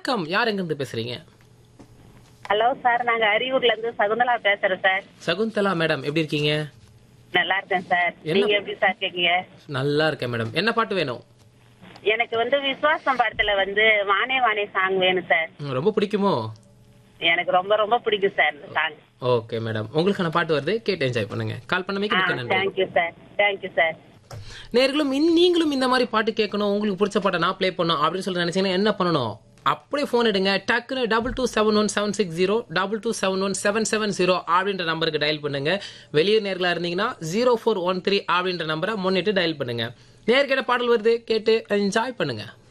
வணக்கம் யார் எங்கிருந்து பேசுறீங்க ஹலோ சார் நாங்க அரியூர்ல இருந்து சகுந்தலா பேசுறோம் சார் சகுந்தலா மேடம் எப்படி இருக்கீங்க நல்லா இருக்கேன் சார் என்ன- நீங்க எப்படி சார் இருக்கீங்க நல்லா இருக்கேன் மேடம் என்ன பாட்டு வேணும் எனக்கு வந்து விசுவாசம் படத்துல வந்து வானே வானே சாங் வேணும் சார் ம், ரொம்ப பிடிக்குமோ எனக்கு ரொம்ப ரொம்ப பிடிக்கும் சார் இந்த சாங் ஓகே மேடம் உங்களுக்கான பாட்டு வருது கேட்டு என்ஜாய் பண்ணுங்க கால் பண்ணமைக்கு மிக்க நன்றி தேங்க்யூ சார் தேங்க்யூ சார் நேர்களும் இன்- நீங்களும் இந்த மாதிரி பாட்டு கேட்கணும் உங்களுக்கு பிடிச்ச பாட்டை நான் ப்ளே பண்ணணும் அப்படின்னு சொல்லி நினைச்சீங்கன்னா என்ன பண்ணணும் அப்படியே ஃபோன் எடுங்க டக்குன்னு double two seven one seven six zero double two seven one seven seven zero அப்படின்ற நம்பருக்கு டயல் பண்ணுங்க வெளியூர் நேர்களா இருந்தீங்கன்னா ஜீரோ ஃபோர் ஒன் த்ரீ அப்படின்ற நம்பரை முன்னிட்டு டயல் பண்ணுங்க நேர்கிட்ட பாடல் வருது கேட்டு என்ஜாய் பண்ணுங்க